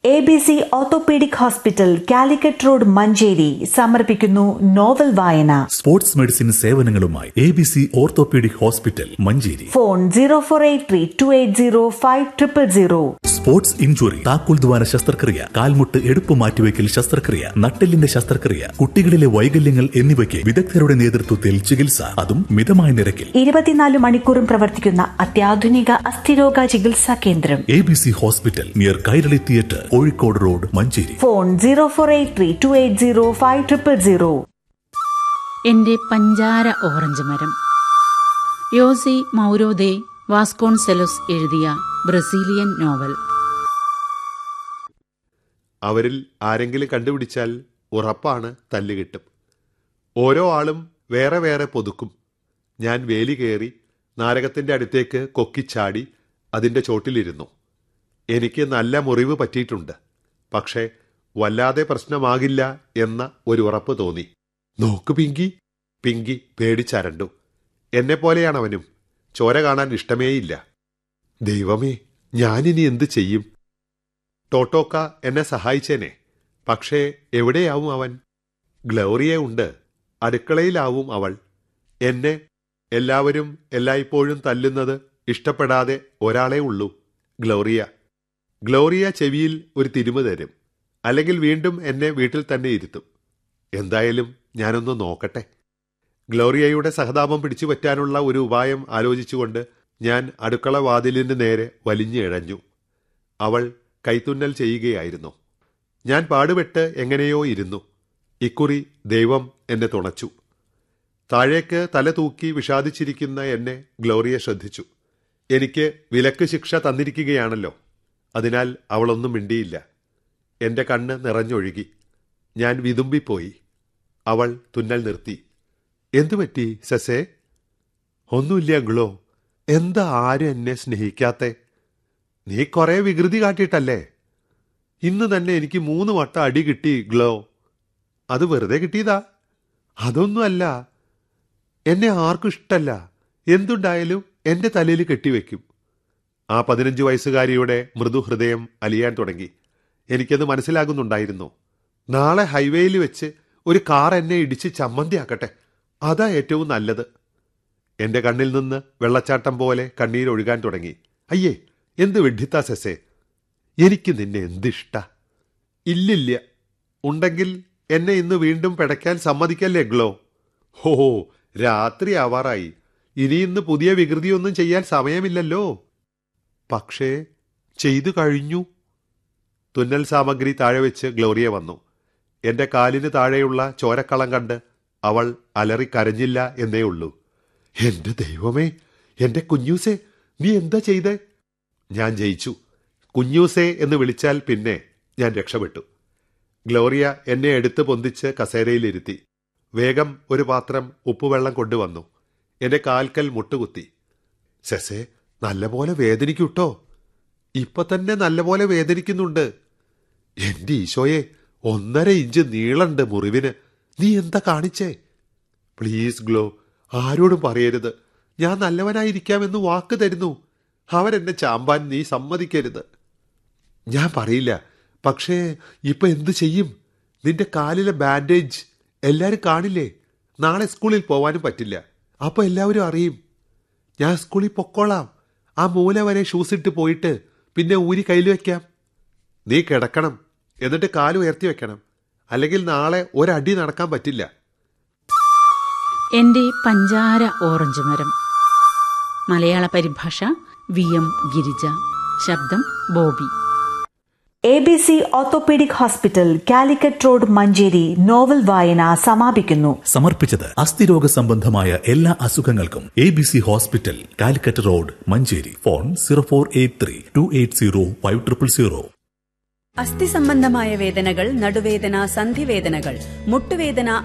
A B C orthopaedic hospital Calicut road Manjeri സമർപ്പിക്കുന്നു novel വായന sports medicine സേവനങ്ങളുമായി A B C orthopaedic hospital Manjeri phone zero four eight three two eight zero five triple zero sports injury താക്കോൽ ദ്വാര ശസ്ത്രക്രിയ കാൽമുട്ട് എടുപ്പ് മാറ്റിവെക്കൽ ശസ്ത്രക്രിയ നട്ടെല്ലിന്റെ ശസ്ത്രക്രിയ കുട്ടികളിലെ വൈകല്യങ്ങൾ എന്നിവയ്ക്ക് വിദഗ്ധരുടെ നേതൃത്വത്തിൽ ചികിത്സ അതും മിതമായ നിരക്കിൽ ഇരുപത്തിനാല് മണിക്കൂറും പ്രവർത്തിക്കുന്ന അത്യാധുനിക അസ്ഥിരോഗ ചികിത്സാ കേന്ദ്രം A B C hospital near Kairali theatre Kozhikode road Manjeri phone zero four eight three two eight zero five triple zero എന്റെ പഞ്ചാര ഓറഞ്ച് മരം യോസി മൗരോദെ വാസ്കോൺസെലോസ് എഴുതിയ ബ്രസീലിയൻ നോവൽ അവരിൽ ആരെങ്കിലും കണ്ടുപിടിച്ചാൽ ഉറപ്പാണ് തല്ല് കിട്ടും ഓരോ ആളും വേറെ വേറെ പൊതുക്കും ഞാൻ വേലി കയറി നാരകത്തിന്റെ അടുത്തേക്ക് കൊക്കിച്ചാടി അതിന്റെ ചോട്ടിലിരുന്നു എനിക്ക് നല്ല മുറിവ് പറ്റിയിട്ടുണ്ട് പക്ഷേ വല്ലാതെ പ്രശ്നമാകില്ല എന്ന ഒരു ഉറപ്പ് തോന്നി നോക്ക് പിങ്കി പിങ്കി പേടിച്ചരണ്ടു എന്നെപ്പോലെയാണ് അവനും ചോര കാണാൻ ഇഷ്ടമേയില്ല ദൈവമേ ഞാനിനി എന്ത് ചെയ്യും ടോട്ടോക്ക എന്നെ സഹായിച്ചേനെ പക്ഷേ എവിടെയാവും അവൻ ഗ്ലോറിയ ഉണ്ട് അടുക്കളയിലാവും അവൾ എന്നെ എല്ലാവരും എല്ലായ്പ്പോഴും തല്ലുന്നത് ഇഷ്ടപ്പെടാതെ ഒരാളേ ഉള്ളൂ ഗ്ലോറിയ ഗ്ലോറിയ ചെവിയിൽ ഒരു തിരുമു തരും അല്ലെങ്കിൽ വീണ്ടും എന്നെ വീട്ടിൽ തന്നെ ഇരുത്തും എന്തായാലും ഞാനൊന്ന് നോക്കട്ടെ ഗ്ലോറിയയുടെ സഹതാപം പിടിച്ചു പറ്റാനുള്ള ഒരു ഉപായം ആലോചിച്ചുകൊണ്ട് ഞാൻ അടുക്കള വാതിലിന് നേരെ വലിഞ്ഞിഴഞ്ഞു അവൾ കൈത്തുന്നൽ ചെയ്യുകയായിരുന്നു ഞാൻ പാടുപെട്ട് എങ്ങനെയോ ഇരുന്നു ഇക്കുറി ദൈവം എന്നെ തുണച്ചു താഴേക്ക് തല തൂക്കി വിഷാദിച്ചിരിക്കുന്ന എന്നെ ഗ്ലോറിയ ശ്രദ്ധിച്ചു എനിക്ക് വിലക്ക് ശിക്ഷ തന്നിരിക്കുകയാണല്ലോ അതിനാൽ അവളൊന്നും മിണ്ടിയില്ല എന്റെ കണ്ണ് നിറഞ്ഞൊഴുകി ഞാൻ വിതുമ്പിപ്പോയി അവൾ തുന്നൽ നിർത്തി എന്തുപറ്റി സസേ ഒന്നുമില്ല ഗ്ലോ എന്താ ആരും എന്നെ സ്നേഹിക്കാത്തെ നീ കുറെ വികൃതി കാട്ടിയിട്ടല്ലേ ഇന്ന് തന്നെ എനിക്ക് മൂന്ന് വട്ടം അടി കിട്ടി ഗ്ലോ അത് വെറുതെ കിട്ടിയതാ അതൊന്നുമല്ല എന്നെ ആർക്കും ഇഷ്ടല്ല എന്തുണ്ടായാലും എന്റെ തലയിൽ കെട്ടിവെക്കും ആ പതിനഞ്ച് വയസ്സുകാരിയുടെ മൃദുഹൃദയം അലിയാൻ തുടങ്ങി എനിക്കത് മനസ്സിലാകുന്നുണ്ടായിരുന്നു നാളെ ഹൈവേയിൽ വെച്ച് ഒരു കാർ എന്നെ ഇടിച്ച് ചമ്മന്തിയാക്കട്ടെ അതാ ഏറ്റവും നല്ലത് എന്റെ കണ്ണിൽ നിന്ന് വെള്ളച്ചാട്ടം പോലെ കണ്ണീരൊഴുകാൻ തുടങ്ങി അയ്യേ എന്ത് വിഡ്ഢിത്താ സെസേ എനിക്ക് നിന്നെ എന്തിഷ്ട ഇല്ലില്ല ഉണ്ടെങ്കിൽ എന്നെ ഇന്ന് വീണ്ടും പിടയ്ക്കാൻ സമ്മതിക്കല്ലേ ഗ്ലോ ഹോ രാത്രി ആവാറായി ഇനി ഇന്ന് പുതിയ വികൃതിയൊന്നും ചെയ്യാൻ സമയമില്ലല്ലോ പക്ഷേ ചെയ്തു കഴിഞ്ഞു തുന്നൽ സാമഗ്രി താഴെ വെച്ച് ഗ്ലോറിയ വന്നു എന്റെ കാലിന് താഴെയുള്ള ചോരക്കളം കണ്ട് അവൾ അലറി കരഞ്ഞില്ല എന്നേ ഉള്ളൂ എന്റെ ദൈവമേ എന്റെ കുഞ്ഞൂസേ നീ എന്താ ചെയ്തേ ഞാൻ ജയിച്ചു കുഞ്ഞൂസേ എന്ന് വിളിച്ചാൽ പിന്നെ ഞാൻ രക്ഷപ്പെട്ടു ഗ്ലോറിയ എന്നെ എടുത്ത് പൊന്തിച്ച് കസേരയിലിരുത്തി വേഗം ഒരു പാത്രം ഉപ്പുവെള്ളം കൊണ്ടുവന്നു എന്റെ കാൽക്കൽ മുട്ടുകുത്തി സെസേ നല്ലപോലെ വേദനിക്കൂട്ടോ ഇപ്പൊ തന്നെ നല്ലപോലെ വേദനിക്കുന്നുണ്ട് എന്റെ ഈശോയെ ഒന്നര ഇഞ്ച് നീളണ്ട് മുറിവിന് നീ എന്താ കാണിച്ചേ പ്ലീസ് ഗ്ലോ ആരോടും പറയരുത് ഞാൻ നല്ലവനായിരിക്കാമെന്ന് വാക്ക് തരുന്നു അവരെന്നെ ചാമ്പാൻ നീ സമ്മതിക്കരുത് ഞാൻ പറയില്ല പക്ഷേ ഇപ്പൊ എന്തു ചെയ്യും നിന്റെ കാലിലെ ബാൻഡേജ് എല്ലാരും കാണില്ലേ നാളെ സ്കൂളിൽ പോവാനും പറ്റില്ല അപ്പൊ എല്ലാവരും അറിയും ഞാൻ സ്കൂളിൽ പൊക്കോളാം ആ മൂല വരെ ഷൂസ് ഇട്ട് പോയിട്ട് പിന്നെ ഊരി കയ്യിൽ വെക്കാം നീ കിടക്കണം എന്നിട്ട് കാല് ഉയർത്തി വെക്കണം അല്ലെങ്കിൽ നാളെ ഒരടി നടക്കാൻ പറ്റില്ല എന്റെ പഞ്ചാര ഓറഞ്ച് മരം മലയാള പരിഭാഷ വി എം ഗിരിജ ശബ്ദം Bobby A B C orthopaedic hospital Calicut road Manjeri novel വായന സമാപിക്കുന്നു സമർപ്പിച്ചത് അസ്ഥിരോഗ സംബന്ധമായ എല്ലാ അസുഖങ്ങൾക്കും A B C hospital Calicut road Manjeri phone zero four eight three two eight zero five triple zero അസ്ഥി സംബന്ധമായ വേദനകൾ നടുവേദന സന്ധിവേദനകൾ മുട്ടുവേദന